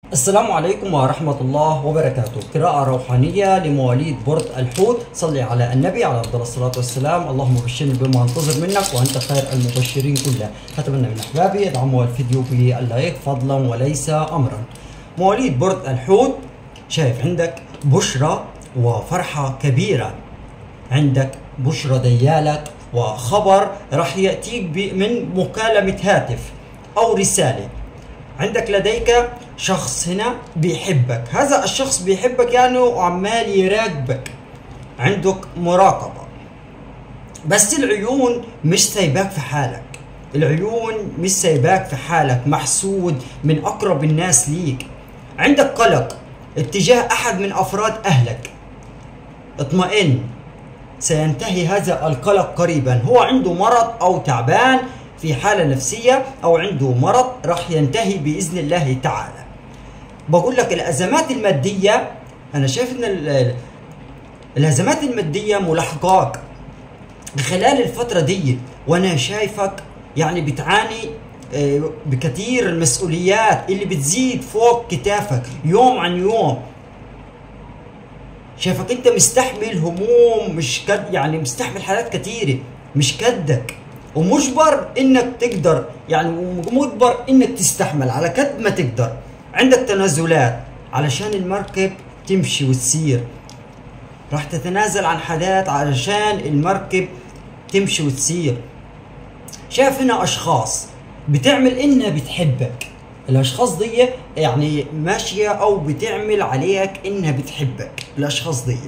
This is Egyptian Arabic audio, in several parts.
السلام عليكم ورحمة الله وبركاته قراءة روحانية لمواليد برج الحوت صلي على النبي على أفضل الصلاة والسلام اللهم بشرني بما انتظر منك وأنت خير المبشرين كلها أتمنى من أحبابي يدعموا الفيديو باللايك فضلا وليس أمرا مواليد برج الحوت شايف عندك بشرى وفرحة كبيرة عندك بشرى ديالك وخبر راح يأتيك ب- من مكالمة هاتف أو رسالة عندك لديك شخص هنا بيحبك هذا الشخص بيحبك يعني وعمال يراقبك عندك مراقبة بس العيون مش سايباك في حالك العيون مش سايباك في حالك محسود من أقرب الناس ليك عندك قلق اتجاه أحد من أفراد أهلك اطمئن سينتهي هذا القلق قريبا هو عنده مرض او تعبان في حاله نفسيه او عنده مرض راح ينتهي باذن الله تعالى بقول لك الازمات الماديه انا شايف ان ال- ال- الازمات الماديه ملاحقاك خلال الفتره دي وانا شايفك يعني بتعاني آه، بكثير المسؤوليات اللي بتزيد فوق كتافك يوم عن يوم شايفك انت مستحمل هموم مش كد يعني مستحمل حالات كتيرة مش كدك ومجبر انك تقدر يعني ومجبر انك تستحمل على قد ما تقدر عندك تنازلات علشان المركب تمشي وتسير راح تتنازل عن حاجات علشان المركب تمشي وتسير شايف هنا اشخاص بتعمل انها بتحبك الاشخاص دي يعني ماشيه او بتعمل عليك انها بتحبك الاشخاص دي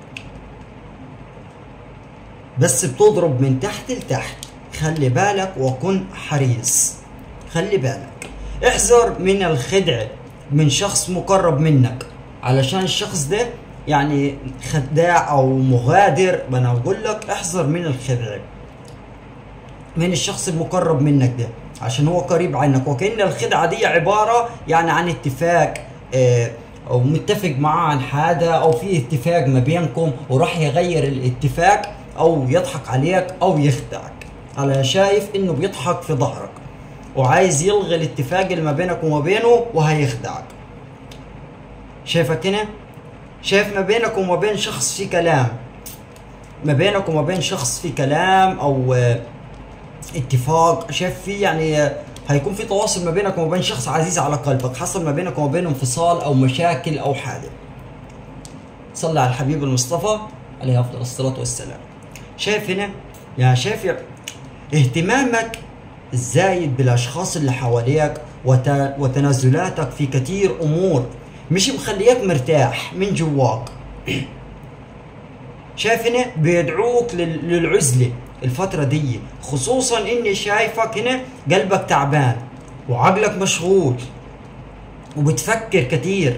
بس بتضرب من تحت لتحت خلي بالك وكن حريص خلي بالك احذر من الخدع من شخص مقرب منك علشان الشخص ده يعني خداع او مغادر ما انا اقول لك احذر من الخدع من الشخص المقرب منك ده عشان هو قريب عنك وكأن الخدعة دي عبارة يعني عن اتفاق آه، او متفق معاه عن حاجة او في اتفاق ما بينكم وراح يغير الاتفاق او يضحك عليك او يخدعك انا شايف انه بيضحك في ظهرك وعايز يلغي الاتفاق اللي ما بينك وما بينه وهيخدعك شايفك هنا شايف ما بينك وما بين شخص في كلام ما بينك وما بين شخص في كلام او آه، اتفاق شايف في يعني آه، هيكون في تواصل ما بينك وما بين شخص عزيز على قلبك حصل ما بينك وما بينه انفصال او مشاكل او حاجه صلى على الحبيب المصطفى عليه افضل الصلاه والسلام شايف هنا يعني شايف يا- اهتمامك الزايد بالاشخاص اللي حواليك وت- وتنازلاتك في كثير امور مش مخليك مرتاح من جواك شايف هنا بيدعوك لل- للعزلة الفترة دي خصوصا اني شايفك هنا قلبك تعبان وعقلك مشغول وبتفكر كتير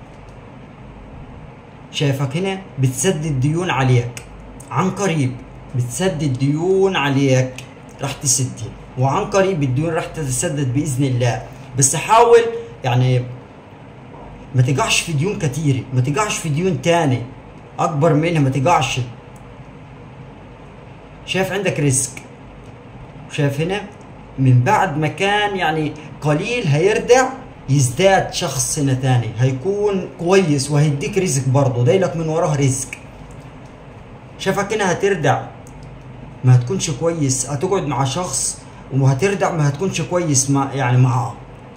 شايفك هنا بتسدد ديون عليك عن قريب بتسدد ديون عليك راح تسدي وعن قريب الديون راح تتسدد بإذن الله بس حاول يعني ما تقعش في ديون كتيرة ما تقعش في ديون تاني اكبر منها ما تقعش شايف عندك رزق شايف هنا من بعد ما كان يعني قليل هيردع يزداد شخص هنا تاني هيكون كويس وهيديك رزق برضه دايلك من وراه رزق شايفك هنا هتردع ما هتكونش كويس هتقعد مع شخص وهتردع ما هتكونش كويس مع يعني معاه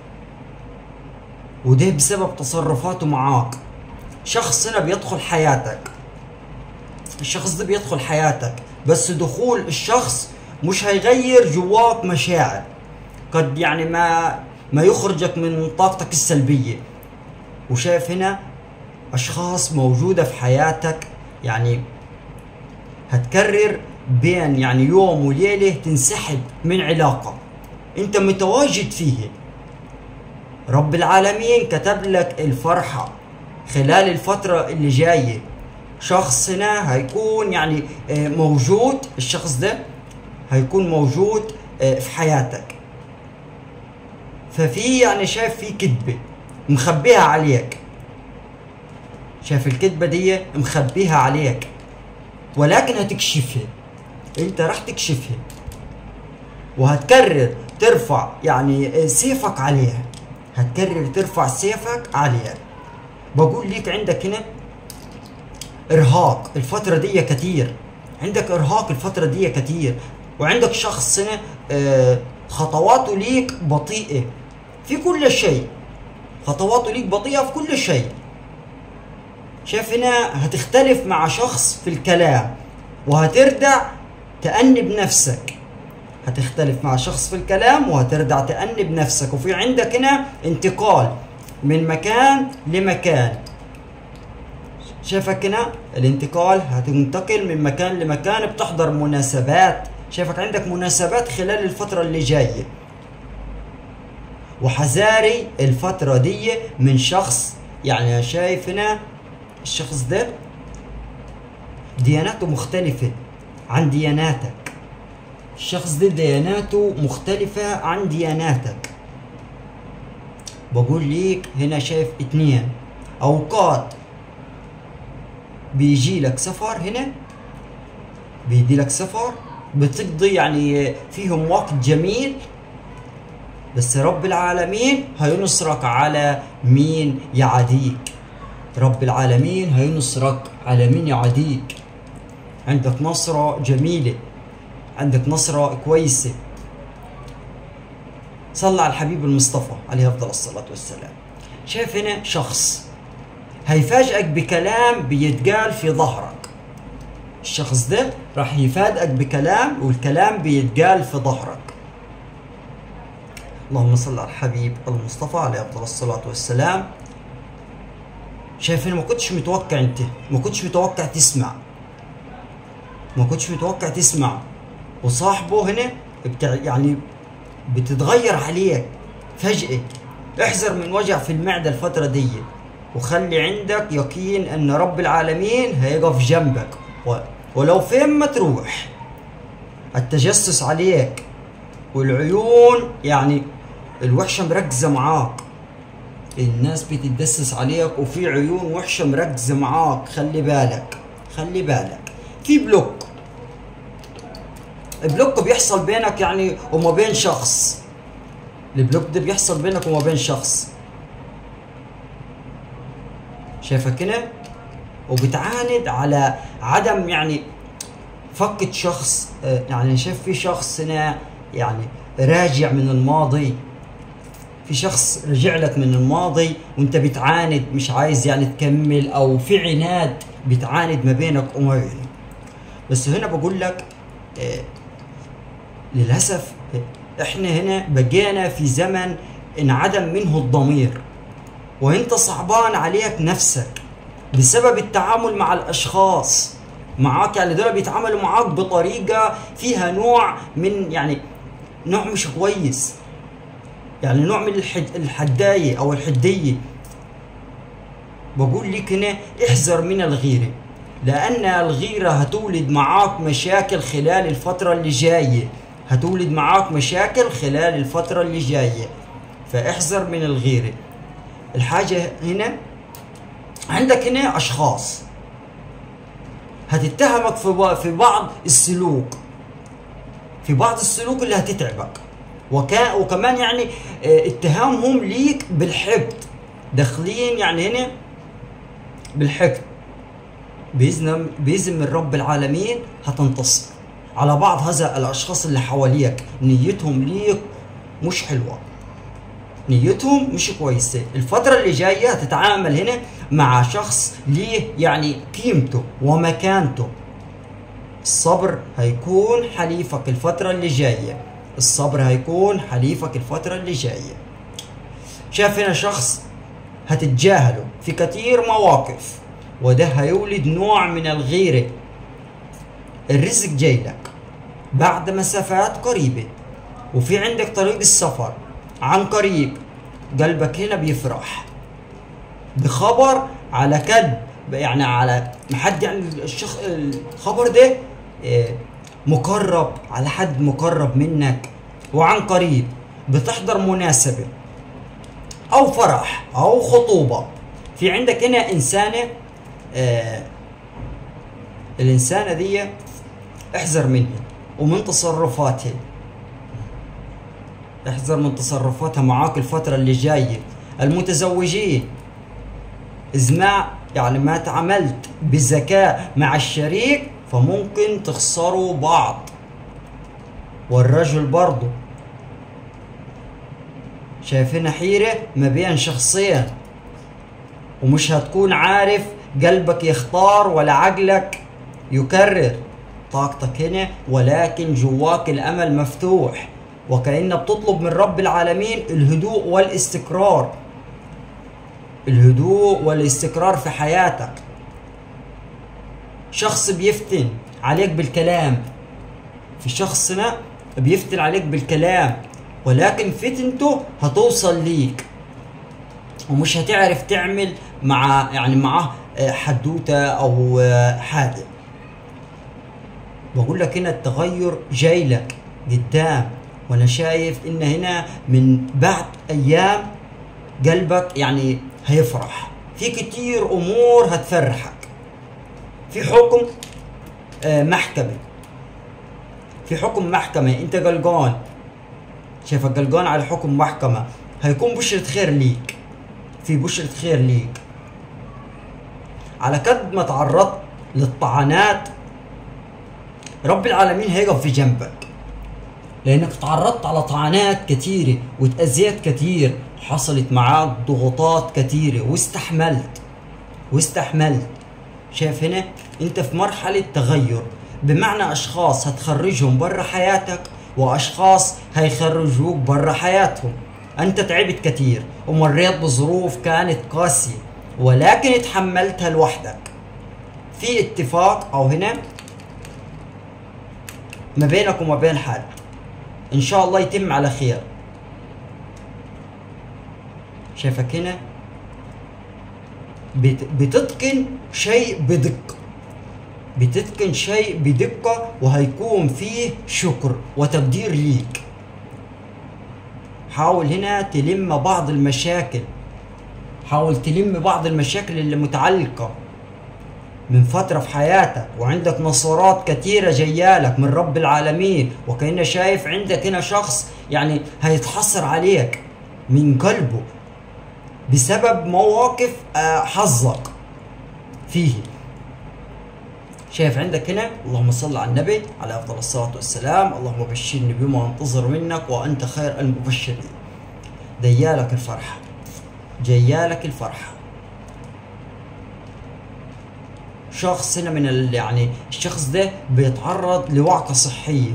وده بسبب تصرفاته معاك شخص هنا بيدخل حياتك الشخص ده بيدخل حياتك بس دخول الشخص مش هيغير جواك مشاعر قد يعني ما ما يخرجك من طاقتك السلبية وشايف هنا أشخاص موجودة في حياتك يعني هتكرر بين يعني يوم وليلة تنسحب من علاقة انت متواجد فيه رب العالمين كتب لك الفرحة خلال الفترة اللي جاية شخص هنا هيكون يعني آه، موجود الشخص ده هيكون موجود آه، في حياتك ففي يعني شايف في كذبة مخبيها عليك شايف الكذبة دي مخبيها عليك ولكن هتكشفها انت راح تكشفها وهتكرر ترفع يعني سيفك عليها هتكرر ترفع سيفك عليها بقول ليك عندك هنا ارهاق الفتره دي كتير عندك ارهاق الفتره دي كتير وعندك شخص هنا آه، خطواته ليك بطيئه في كل شيء خطواته ليك بطيئه في كل شيء شايف هنا هتختلف مع شخص في الكلام وهتردع تأنب نفسك هتختلف مع شخص في الكلام وهتردع تأنب نفسك وفي عندك هنا انتقال من مكان لمكان شايفك هنا الانتقال هتنتقل من مكان لمكان بتحضر مناسبات شايفك عندك مناسبات خلال الفترة اللي جاية وحذاري الفترة دي من شخص يعني أنا شايف هنا الشخص ده دياناته مختلفة عن دياناتك الشخص ده دياناته مختلفة عن دياناتك بقول ليك هنا شايف اتنين اوقات بيجي لك سفر هنا بيجي لك سفر بتقضي يعني فيهم وقت جميل بس رب العالمين هينصرك على مين يعاديك رب العالمين هينصرك على مين يعاديك عندك نصرة جميلة عندك نصرة كويسة صلى على الحبيب المصطفى عليه أفضل الصلاة والسلام شايف هنا شخص هيفاجئك بكلام بيتقال في ظهرك الشخص ده راح يفاجئك بكلام والكلام بيتقال في ظهرك اللهم صل على الحبيب المصطفى عليه افضل الصلاه والسلام شايف هنا ما كنتش متوقع انت ما كنتش متوقع تسمع ما كنتش متوقع تسمع وصاحبه هنا بتاع يعني بتتغير عليك فجأة احذر من وجع في المعدة الفترة دي وخلي عندك يقين ان رب العالمين هيقف جنبك و- ولو فين ما تروح التجسس عليك والعيون يعني الوحشة مركزة معاك الناس بتتدسس عليك وفي عيون وحشة مركزة معاك خلي بالك خلي بالك في بلوك البلوك بيحصل بينك يعني وما بين شخص البلوك ده بيحصل بينك وما بين شخص شايفك هنا وبتعاند على عدم يعني فقد شخص آه، يعني شايف في شخص هنا يعني راجع من الماضي في شخص رجع لك من الماضي وانت بتعاند مش عايز يعني تكمل او في عناد بتعاند ما بينك وما بينه بس هنا بقول لك آه، للاسف آه، احنا هنا بقينا في زمن انعدم منه الضمير وانت صعبان عليك نفسك بسبب التعامل مع الاشخاص معاك يعني دول بيتعاملوا معاك بطريقه فيها نوع من يعني نوع مش كويس يعني نوع من الحد الحدايه او الحديه بقول لك هنا احذر من الغيره لان الغيره هتولد معاك مشاكل خلال الفتره اللي جايه هتولد معاك مشاكل خلال الفتره اللي جايه فاحذر من الغيره الحاجه هنا عندك هنا اشخاص هتتهمك في با- في بعض السلوك في بعض السلوك اللي هتتعبك وكا وكمان يعني آه، اتهامهم ليك بالحقد داخلين يعني هنا بالحقد باذن باذن من رب العالمين هتنتصر على بعض هذا الاشخاص اللي حواليك نيتهم ليك مش حلوه نيتهم مش كويسه الفتره اللي جايه هتتعامل هنا مع شخص ليه يعني قيمته ومكانته الصبر هيكون حليفك الفترة اللي جاية الصبر هيكون حليفك الفترة اللي جاية شايف هنا شخص هتتجاهله في كثير مواقف وده هيولد نوع من الغيرة الرزق جاي لك بعد مسافات قريبة وفي عندك طريق السفر عن قريب قلبك هنا بيفرح بخبر على كذب يعني على محد يعني الشخ الخبر ده آه، مقرب على حد مقرب منك وعن قريب بتحضر مناسبة أو فرح أو خطوبة في عندك هنا إنسانة آه الإنسانة دي احذر منها ومن تصرفاتها احذر من تصرفاتها معاك الفترة اللي جاية المتزوجين إذا ما يعني ما تعاملت بذكاء مع الشريك فممكن تخسروا بعض والرجل برضه شايفين حيرة ما بين شخصين ومش هتكون عارف قلبك يختار ولا عقلك يكرر طاقتك هنا ولكن جواك الأمل مفتوح وكأنك بتطلب من رب العالمين الهدوء والاستقرار الهدوء والاستقرار في حياتك شخص بيفتن عليك بالكلام في شخصنا بيفتن عليك بالكلام ولكن فتنته هتوصل ليك ومش هتعرف تعمل مع يعني معاه حدوته او حاجه بقول لك هنا التغير جاي لك قدام وانا شايف ان هنا من بعد ايام قلبك يعني هيفرح في كتير امور هتفرحك في حكم آه محكمه في حكم محكمه انت قلقان شايفك قلقان على حكم محكمه هيكون بشرة خير ليك في بشرة خير ليك على قد ما تعرضت للطعنات رب العالمين هيقف في جنبك لانك تعرضت على طعنات كثيرة وتأذيت كثير حصلت معاك ضغوطات كثيرة واستحملت واستحملت شايف هنا انت في مرحلة تغير بمعنى اشخاص هتخرجهم برا حياتك واشخاص هيخرجوك برا حياتهم انت تعبت كثير ومريت بظروف كانت قاسية ولكن اتحملتها لوحدك في اتفاق او هنا ما بينك وما بين حد ان شاء الله يتم على خير شايفك هنا بت- بتتقن شيء بدقة بتتقن شيء بدقة وهيكون فيه شكر وتقدير ليك حاول هنا تلم بعض المشاكل حاول تلم بعض المشاكل اللي متعلقة من فترة في حياتك وعندك نصرات كثيرة جايالك من رب العالمين وكأنه شايف عندك هنا شخص يعني هيتحسر عليك من قلبه بسبب مواقف آه، حظك فيه شايف عندك هنا اللهم صل على النبي على افضل الصلاه والسلام اللهم بشرني بما انتظر منك وانت خير المبشرين ديالك الفرحه جيالك الفرحه شخص هنا من ال يعني الشخص ده بيتعرض لوعكه صحيه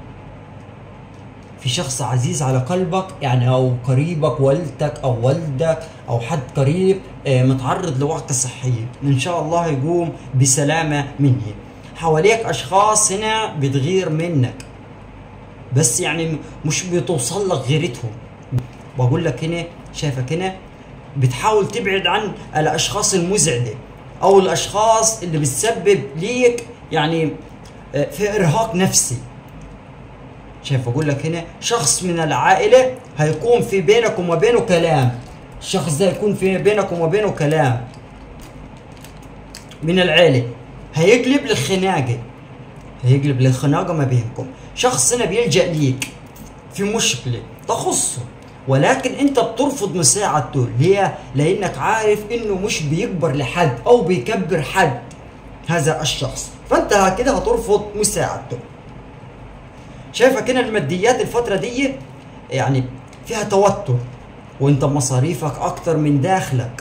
في شخص عزيز على قلبك يعني او قريبك والدتك او والدك او حد قريب آه، متعرض لوعكه صحيه ان شاء الله يقوم بسلامه منه حواليك اشخاص هنا بتغير منك بس يعني م- مش بتوصل لك غيرتهم بقول لك هنا شايفك هنا بتحاول تبعد عن الاشخاص المزعجه او الاشخاص اللي بتسبب ليك يعني آه، في ارهاق نفسي شايف اقول لك هنا شخص من العائله هيكون في بينك وما بينه كلام الشخص ده يكون في بينك وما بينه كلام من العيله هيقلب للخناقه هيقلب للخناقه ما بينكم شخص هنا بيلجا ليك في مشكله تخصه ولكن انت بترفض مساعدته ليه لانك عارف انه مش بيكبر لحد او بيكبر حد هذا الشخص فانت كده هترفض مساعدته شايفك هنا الماديات الفترة دي يعني فيها توتر وانت مصاريفك اكتر من داخلك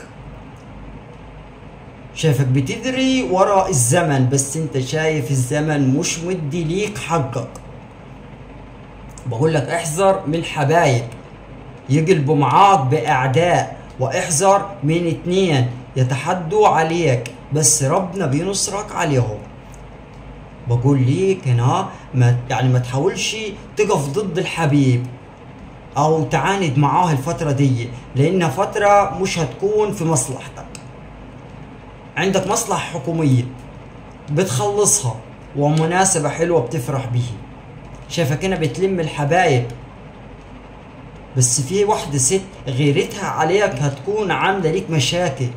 شايفك بتدري وراء الزمن بس انت شايف الزمن مش مدي ليك حقك بقول لك احذر من حبايب يقلبوا معاك باعداء واحذر من اتنين يتحدوا عليك بس ربنا بينصرك عليهم بقول ليك هنا ما يعني ما تحاولش تقف ضد الحبيب او تعاند معاه الفترة دي لانها فترة مش هتكون في مصلحتك عندك مصلحة حكومية بتخلصها ومناسبة حلوة بتفرح بيه شايفك هنا بتلم الحبايب بس في واحدة ست غيرتها عليك هتكون عاملة ليك مشاكل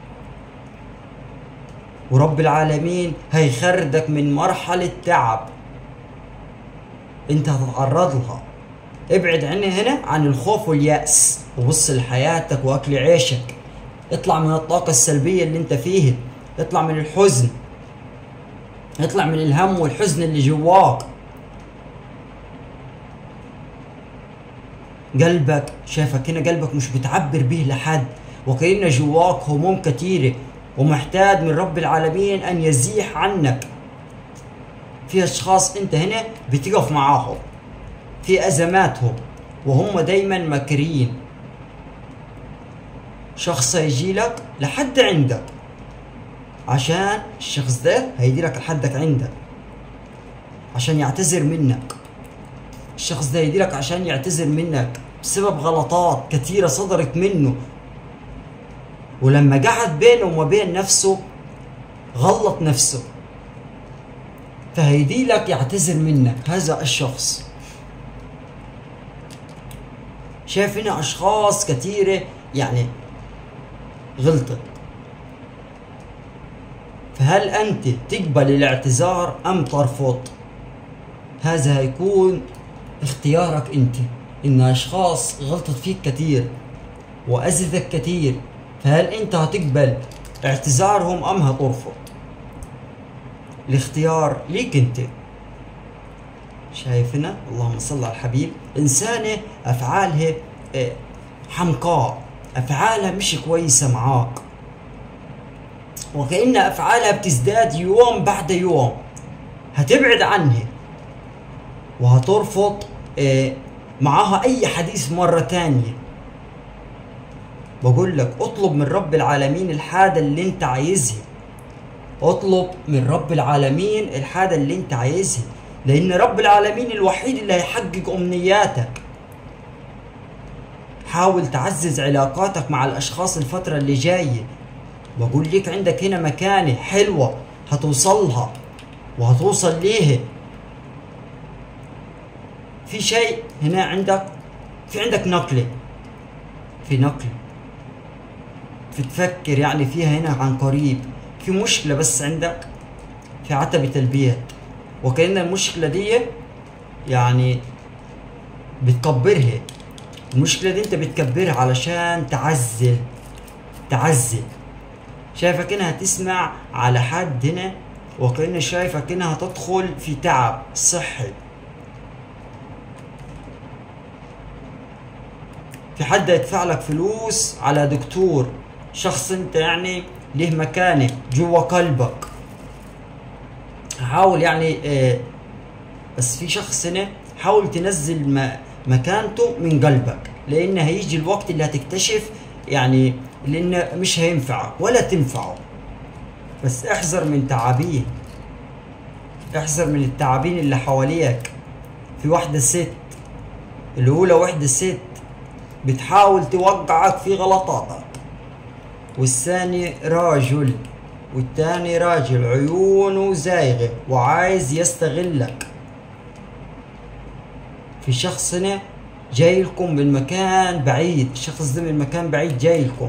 ورب العالمين هيخرجك من مرحلة تعب انت هتتعرض لها ابعد عني هنا عن الخوف واليأس وبص لحياتك واكل عيشك اطلع من الطاقة السلبية اللي انت فيها اطلع من الحزن اطلع من الهم والحزن اللي جواك قلبك شايفك هنا قلبك مش بتعبر به لحد وكأن جواك هموم كثيرة ومحتاج من رب العالمين أن يزيح عنك في أشخاص أنت هنا بتقف معاهم في أزماتهم وهم دايما ماكرين شخص يجي لك لحد عندك عشان الشخص ده هيجي لك لحدك عندك عشان يعتذر منك الشخص ده يجي لك عشان يعتذر منك بسبب غلطات كثيرة صدرت منه ولما قعد بينه وما بين نفسه غلط نفسه فهيدي لك يعتذر منك هذا الشخص شايف هنا اشخاص كثيرة يعني غلطت فهل انت تقبل الاعتذار ام ترفض هذا هيكون اختيارك انت ان اشخاص غلطت فيك كثير واذتك كثير فهل انت هتقبل اعتذارهم ام هترفض الاختيار ليك انت شايفنا اللهم صل على الحبيب انسانه افعالها اه، حمقاء افعالها مش كويسه معاك وكأن افعالها بتزداد يوم بعد يوم هتبعد عنها وهترفض اه، معاها اي حديث مرة تانية بقول لك اطلب من رب العالمين الحاجة اللي انت عايزها اطلب من رب العالمين الحاجة اللي انت عايزها لان رب العالمين الوحيد اللي هيحقق امنياتك حاول تعزز علاقاتك مع الاشخاص الفترة اللي جاية بقول لك عندك هنا مكانة حلوة هتوصلها وهتوصل ليه في شيء هنا عندك في عندك نقلة في نقل في تفكر يعني فيها هنا عن قريب في مشكلة بس عندك في عتبة البيت وكأن المشكلة دي يعني بتكبرها المشكلة دي انت بتكبرها علشان تعزل تعزل شايفك انها تسمع على حد هنا وكأن شايفك انها تدخل في تعب صحي في حد يدفع لك فلوس على دكتور شخص انت يعني له مكانه جوا قلبك حاول يعني اه بس في شخص هنا حاول تنزل ما مكانته من قلبك لان هيجي الوقت اللي هتكتشف يعني لان مش هينفعك ولا تنفعه بس احذر من تعابين احذر من التعابين اللي حواليك في واحدة ست الأولى واحدة ست بتحاول توقعك في غلطاتك والثاني راجل والتاني راجل عيونه زايغة وعايز يستغلك في شخص هنا جاي لكم من مكان بعيد الشخص ده من مكان بعيد جاي لكم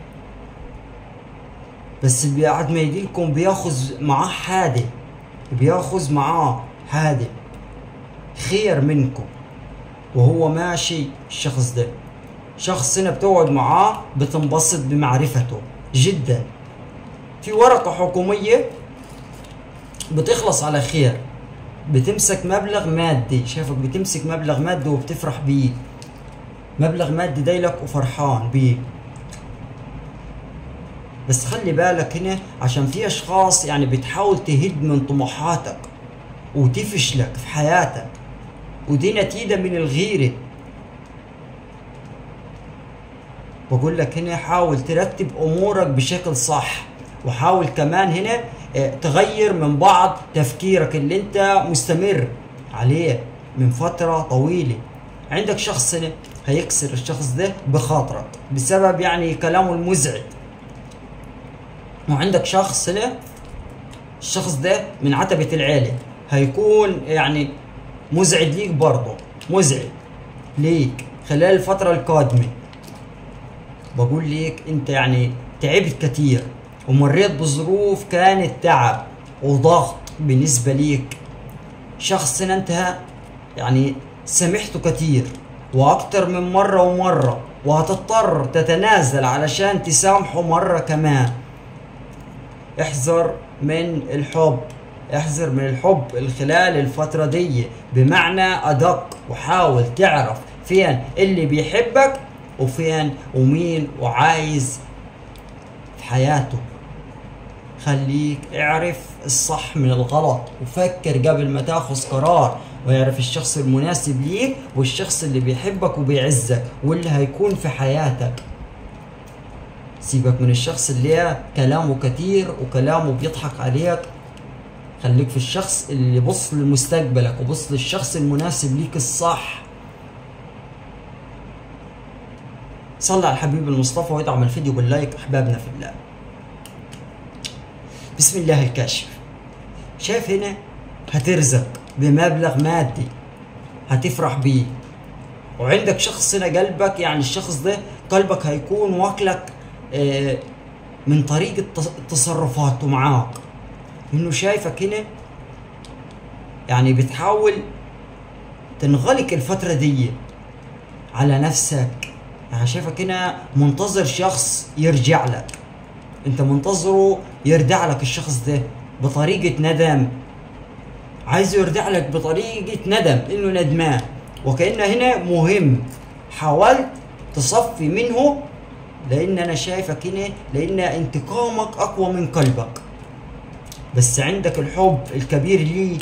بس بعد ما يجي لكم بياخذ معاه حادة بياخذ معاه حادة خير منكم وهو ماشي الشخص ده شخص هنا بتقعد معاه بتنبسط بمعرفته جدا في ورقة حكومية بتخلص على خير بتمسك مبلغ مادي شايفك بتمسك مبلغ مادي وبتفرح بيه مبلغ مادي دايلك وفرحان بيه بس خلي بالك هنا عشان في اشخاص يعني بتحاول تهد من طموحاتك وتفشلك في حياتك ودي نتيجة من الغيرة بقول لك هنا حاول ترتب امورك بشكل صح وحاول كمان هنا تغير من بعض تفكيرك اللي انت مستمر عليه من فترة طويلة عندك شخص هنا هيكسر الشخص ده بخاطرك بسبب يعني كلامه المزعج وعندك شخص هنا الشخص ده من عتبة العيلة هيكون يعني مزعج ليك برضه مزعج ليك خلال الفترة القادمة بقول لك انت يعني تعبت كتير ومريت بظروف كانت تعب وضغط بالنسبة ليك شخص انت يعني سامحته كتير واكتر من مرة ومرة وهتضطر تتنازل علشان تسامحه مرة كمان احذر من الحب احذر من الحب خلال الفترة دي بمعنى أدق وحاول تعرف فين اللي بيحبك وفين ومين وعايز في حياته خليك اعرف الصح من الغلط وفكر قبل ما تاخذ قرار ويعرف الشخص المناسب ليك والشخص اللي بيحبك وبيعزك واللي هيكون في حياتك سيبك من الشخص اللي كلامه كتير وكلامه بيضحك عليك خليك في الشخص اللي بص لمستقبلك وبص للشخص المناسب ليك الصح صلى على الحبيب المصطفى وادعم الفيديو باللايك احبابنا في الله بسم الله الكاشف شايف هنا هترزق بمبلغ مادي هتفرح بيه وعندك شخص هنا قلبك يعني الشخص ده قلبك هيكون واكلك آه، من طريقة تصرفاته معاك انه شايفك هنا يعني بتحاول تنغلق الفترة دي على نفسك يعني شايفك هنا منتظر شخص يرجع لك انت منتظره يردع لك الشخص ده بطريقة ندم عايزه يردع لك بطريقة ندم انه ندمان وكأن هنا مهم حاولت تصفي منه لان انا شايفك هنا لان انتقامك اقوى من قلبك بس عندك الحب الكبير ليه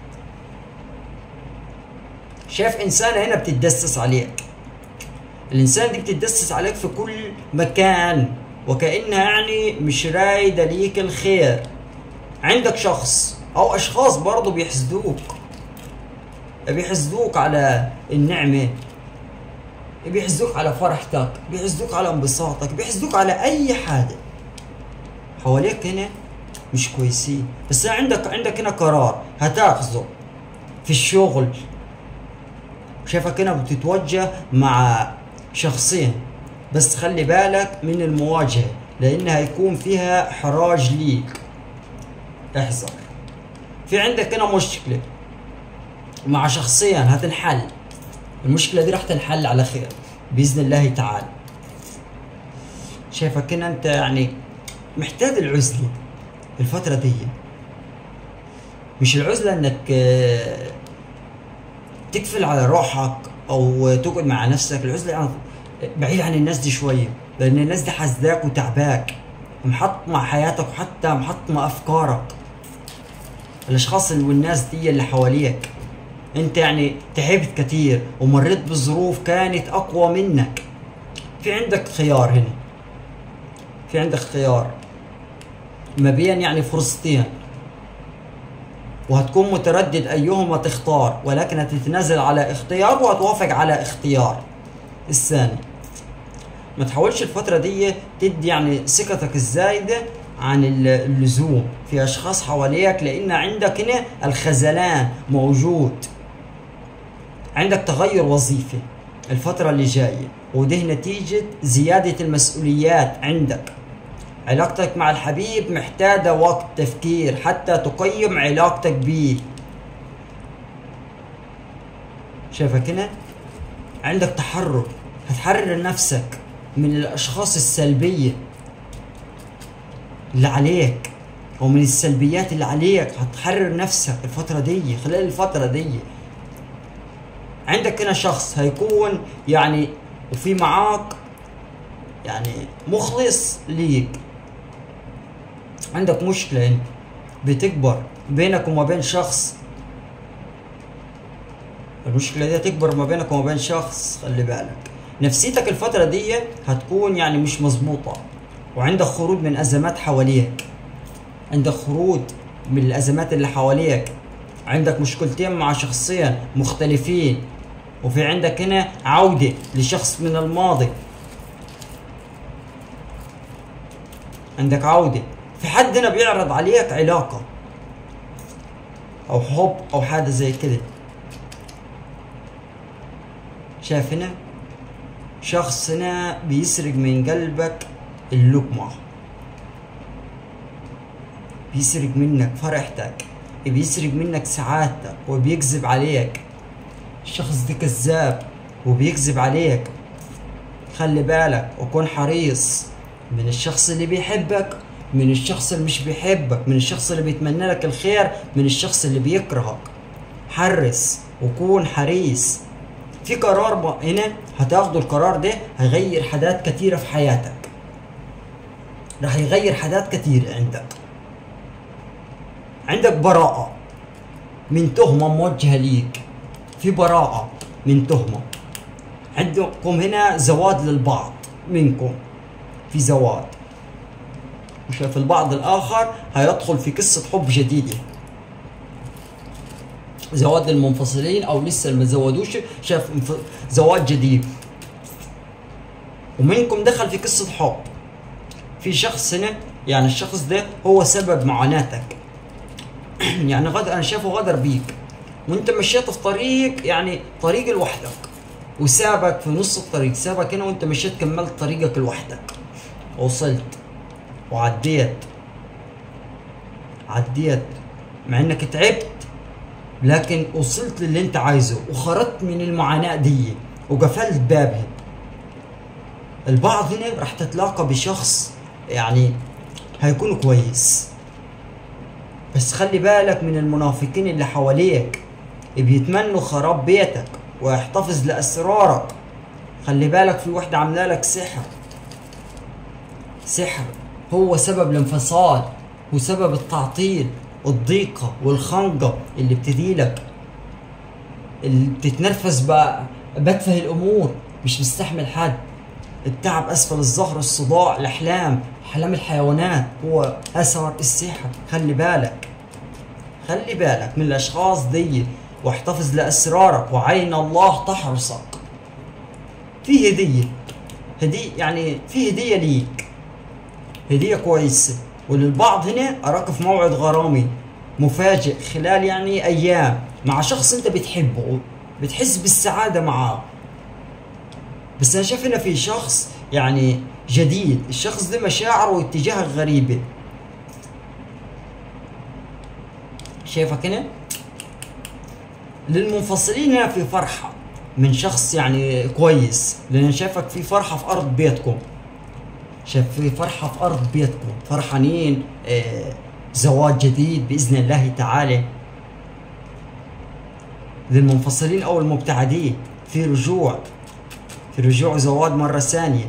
شايف انسانة هنا بتتدسس عليك الانسان دي بتتدسس عليك في كل مكان وكأنها يعني مش رايدة ليك الخير عندك شخص او اشخاص برضه بيحسدوك بيحسدوك على النعمة بيحسدوك على فرحتك بيحسدوك على انبساطك بيحسدوك على اي حاجة حواليك هنا مش كويسين بس عندك عندك هنا قرار هتاخذه في الشغل شايفك هنا بتتوجه مع شخصين بس خلي بالك من المواجهة لأن هيكون فيها حراج ليك احذر في عندك هنا مشكلة مع شخصين هتنحل المشكلة دي راح تنحل على خير بإذن الله تعالى شايفك هنا أنت يعني محتاج العزلة الفترة دي مش العزلة انك آه، تقفل على روحك او تقعد مع نفسك العزلة يعني بعيد عن الناس دي شوية لان الناس دي حاسداك وتعباك محطمة حياتك وحتى محطمة افكارك الاشخاص والناس دي اللي حواليك انت يعني تعبت كتير ومريت بظروف كانت اقوى منك في عندك خيار هنا في عندك خيار ما بين يعني فرصتين وهتكون متردد ايهما تختار ولكن هتتنازل على اختيار وهتوافق على اختيار الثاني ما تحاولش الفترة دي تدي يعني ثقتك الزايدة عن اللزوم في اشخاص حواليك لان عندك هنا الخزلان موجود عندك تغير وظيفي الفترة اللي جاية وده نتيجة زيادة المسؤوليات عندك علاقتك مع الحبيب محتاجة وقت تفكير حتى تقيم علاقتك بيه شايفك هنا عندك تحرر هتحرر نفسك من الاشخاص السلبية اللي عليك او من السلبيات اللي عليك هتحرر نفسك الفترة دي خلال الفترة دي عندك هنا شخص هيكون يعني وفي معاك يعني مخلص ليك عندك مشكلة انت بتكبر بينك وما بين شخص المشكلة دي تكبر ما بينك وما بين شخص خلي بالك نفسيتك الفترة دي هتكون يعني مش مظبوطة وعندك خروج من أزمات حواليك عندك خروج من الأزمات اللي حواليك عندك مشكلتين مع شخصين مختلفين وفي عندك هنا عودة لشخص من الماضي عندك عودة في حد هنا بيعرض عليك علاقة أو حب أو حاجة زي كده شايف هنا شخص هنا بيسرق من قلبك اللقمة بيسرق منك فرحتك بيسرق منك سعادتك وبيكذب عليك الشخص ده كذاب وبيكذب عليك خلي بالك وكن حريص من الشخص اللي بيحبك من الشخص اللي مش بيحبك من الشخص اللي بيتمنى لك الخير من الشخص اللي بيكرهك حرص وكون حريص في قرار ب- هنا هتاخده القرار ده هيغير حاجات كتيرة في حياتك راح يغير حاجات كتيرة عندك عندك براءة من تهمة موجهة ليك في براءة من تهمة عندكم هنا زواج للبعض منكم في زواج وشاف البعض الآخر هيدخل في قصة حب جديدة زواج المنفصلين أو لسه ما زودوش شاف انف- زواج جديد ومنكم دخل في قصة حب في شخص هنا يعني الشخص ده هو سبب معاناتك يعني غدر انا شايفه غدر بيك وانت مشيت في طريق يعني طريق لوحدك وسابك في نص الطريق سابك هنا وانت مشيت كملت طريقك لوحدك وصلت وعديت عديت مع انك تعبت لكن وصلت للي انت عايزه وخرجت من المعاناة دي وقفلت بابها البعض هنا راح تتلاقى بشخص يعني هيكون كويس بس خلي بالك من المنافقين اللي حواليك بيتمنوا خراب بيتك ويحتفظ لأسرارك خلي بالك في واحدة عاملة لك سحر سحر هو سبب الانفصال وسبب التعطيل والضيقة والخنقة اللي بتديلك اللي بتتنرفز بقى بتفه الأمور مش مستحمل حد التعب أسفل الظهر الصداع الأحلام أحلام الحيوانات هو أثر السحر خلي بالك خلي بالك من الأشخاص دي واحتفظ لأسرارك وعين الله تحرسك في هدية هدية يعني في هدية ليك هدية كويسة وللبعض هنا أراك في موعد غرامي مفاجئ خلال يعني أيام مع شخص أنت بتحبه بتحس بالسعادة معاه بس أنا شايف هنا في شخص يعني جديد الشخص ده مشاعره واتجاهه غريبة شايفك هنا للمنفصلين هنا في فرحة من شخص يعني كويس لأن أنا شايفك في فرحة في أرض بيتكم شايف في فرحة في أرض بيتكم فرحانين آه زواج جديد بإذن الله تعالى للمنفصلين أو المبتعدين في رجوع في رجوع زواج مرة ثانية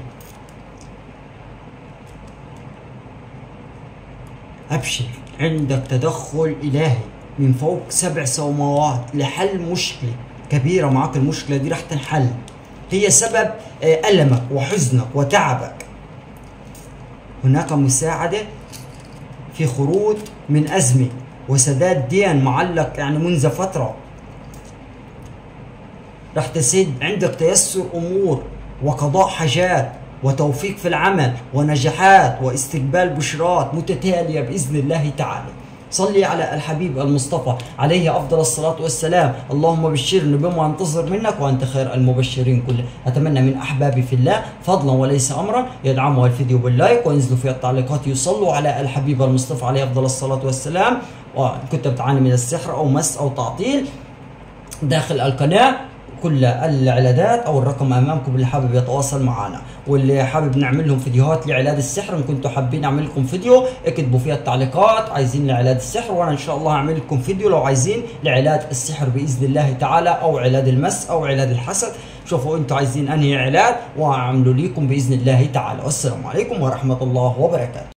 أبشر عندك تدخل إلهي من فوق سبع سماوات لحل مشكلة كبيرة معك المشكلة دي راح تنحل هي سبب آه، ألمك وحزنك وتعبك هناك مساعدة في خروج من أزمة وسداد دين معلق يعني منذ فترة راح تسد عندك تيسر أمور وقضاء حاجات وتوفيق في العمل ونجاحات واستقبال بشرات متتالية بإذن الله تعالى صلي على الحبيب المصطفى عليه أفضل الصلاة والسلام اللهم بشرني بما أنتظر منك وأنت خير المبشرين كله أتمنى من أحبابي في الله فضلا وليس أمرا يدعموا الفيديو باللايك وينزلوا في التعليقات يصلوا على الحبيب المصطفى عليه أفضل الصلاة والسلام وإن كنت بتعاني من السحر أو مس أو تعطيل داخل القناة كل العلاجات او الرقم امامكم اللي حابب يتواصل معنا واللي حابب نعمل لهم فيديوهات لعلاج السحر ان كنتوا حابين اعمل لكم فيديو اكتبوا فيها التعليقات عايزين لعلاج السحر وانا ان شاء الله هعمل لكم فيديو لو عايزين لعلاج السحر باذن الله تعالى او علاج المس او علاج الحسد شوفوا انتوا عايزين انهي علاج واعمله لكم باذن الله تعالى والسلام عليكم ورحمه الله وبركاته